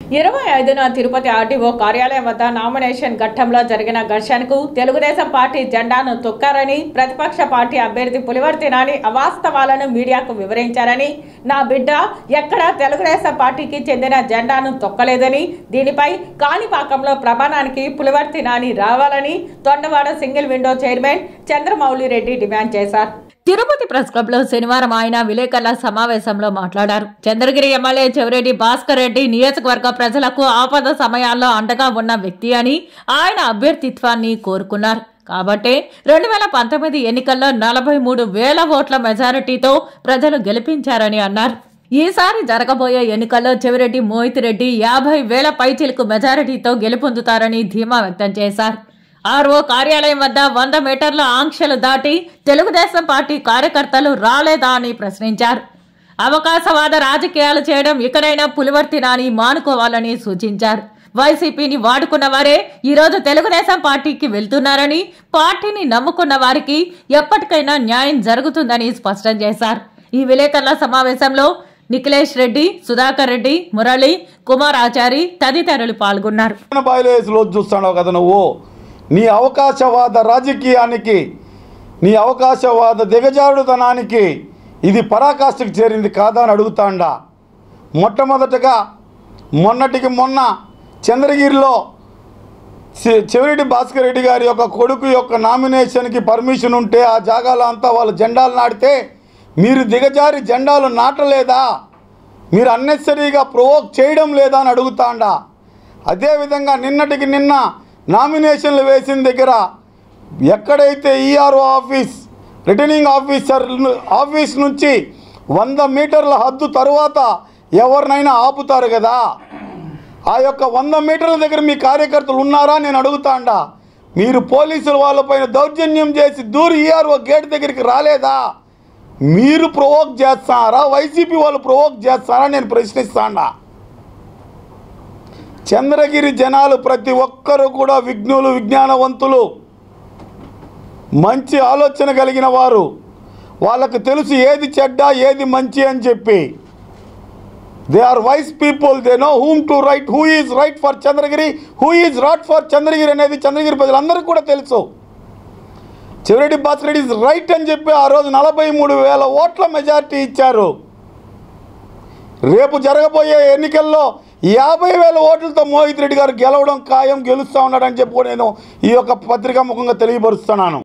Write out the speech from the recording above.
ఇరవై ఐదున తిరుపతి ఆర్టీఓ కార్యాలయం వద్ద నామినేషన్ ఘట్టంలో జరిగిన ఘర్షణకు తెలుగుదేశం పార్టీ జెండాను తొక్కారని ప్రతిపక్ష పార్టీ అభ్యర్థి పులివర్తి నాని అవాస్తవాలను మీడియాకు వివరించారని నా బిడ్డ ఎక్కడా తెలుగుదేశం పార్టీకి చెందిన జెండాను తొక్కలేదని దీనిపై కాణిపాకంలో ప్రమాణానికి పులివర్తి నాని రావాలని Tondavada single window chairman Chandramouli Reddy demand చేశారు తిరుపతి ప్రెస్ క్లబ్ లో శనివారం ఆయన విలేకరుల సమావేశంలో మాట్లాడారు చంద్రగిరి ఎమ్మెల్యే చెవిరెడ్డి భాస్కర్ రెడ్డి నియోజకవర్గ ప్రజలకు ఆపద సమయాల్లో అండగా ఉన్న వ్యక్తి అని ఆయన అభ్యర్థిత్వాన్ని కోరుకున్నారు కాబట్టే రెండు వేల పంతొమ్మిది ఎన్నికల్లో నలభై మూడు వేల ఓట్ల మెజారిటీతో ప్రజలు గెలిపించారని అన్నారు ఈసారి జరగబోయే ఎన్నికల్లో చెవిరెడ్డి మోహిత్ రెడ్డి యాభై వేల పైచిలకు మెజారిటీతో గెలుపొందుతారని ధీమా వ్యక్తం చేశారు ఆర్ఓ కార్యాలయం వద్ద వంద మీటర్ల ఆంక్షలు దాటి తెలుగుదేశం పార్టీ కార్యకర్తలు రాలేదా అని ప్రశ్నించారు అవకాశవాద రాజకీయాలు చేయడం ఇకనైనా పులివర్తి నాని మానుకోవాలని సూచించారు వైసీపీని వాడుకున్న వారే ఈరోజు తెలుగుదేశం పార్టీకి వెళ్తున్నారని పార్టీని నమ్ముకున్న వారికి ఎప్పటికైనా న్యాయం జరుగుతుందని స్పష్టం చేశారు ఈ విలేకరుల సమావేశంలో నిఖిలేష్ రెడ్డి సుధాకర్ రెడ్డి మురళి కుమార్ ఆచారి తదితరులు పాల్గొన్నారు బయలుదేశంలో చూస్తున్నావు కదా నువ్వు నీ అవకాశవాద రాజకీయానికి నీ అవకాశవాద దిగజారుడుతనానికి ఇది పరాకాష్ఠకు చేరింది కాదా అని అడుగుతాండా మొట్టమొదటగా మొన్నటికి మొన్న చంద్రగిరిలో చె- చెవిరెడ్డి భాస్కర్ రెడ్డి గారి యొక్క కొడుకు యొక్క నామినేషన్కి పర్మిషన్ ఉంటే ఆ జాగాలో అంతా వాళ్ళు జెండాలు నాటితే మీరు దిగజారి జెండాలు నాటలేదా మీరు అన్నెసరీగా ప్రొవోక్ చేయడం లేదా అని అడుగుతాండా అదేవిధంగా నిన్నటికి నిన్న నామినేషన్లు వేసిన దగ్గర ఎక్కడైతే ERO office returning officer office నుంచి వంద మీటర్ల హద్దు తరువాత ఎవరినైనా ఆపుతారు కదా ఆ యొక్క వంద మీటర్ల దగ్గర మీ కార్యకర్తలు ఉన్నారా నేను అడుగుతాండా మీరు పోలీసుల వాళ్ళపైన దౌర్జన్యం చేసి దూరి ఈఆర్ఓ గేట్ దగ్గరికి రాలేదా మీరు ప్రొవోక్ చేస్తారా వైసీపీ వాళ్ళు ప్రొవోక్ చేస్తారా నేను ప్రశ్నిస్తాండా చంద్రగిరి జనాలు ప్రతి ఒక్కరు కూడా విఘ్నులు విజ్ఞానవంతులు మంచి ఆలోచన కలిగిన వారు వాళ్ళకు తెలుసు ఏది చెడ్డ ఏది మంచి అని చెప్పి they are wise people they know whom to right who is right for Chandragiri who is right for Chandragiri అనేది చంద్రగిరి ప్రజలందరికీ కూడా తెలుసు చివరెడ్డి భాస్కర్ రెడ్డి ఈజ్ రైట్ అని చెప్పి ఆ రోజు నలభై మూడు వేల ఓట్ల మెజార్టీ ఇచ్చారు రేపు జరగబోయే ఎన్నికల్లో యాభై వేల ఓట్లతో మోహిత్ రెడ్డి గారు గెలవడం ఖాయం గెలుస్తూ ఉన్నాడని చెప్పి కూడా నేను ఈ యొక్క పత్రికా ముఖంగా తెలియపరుస్తున్నాను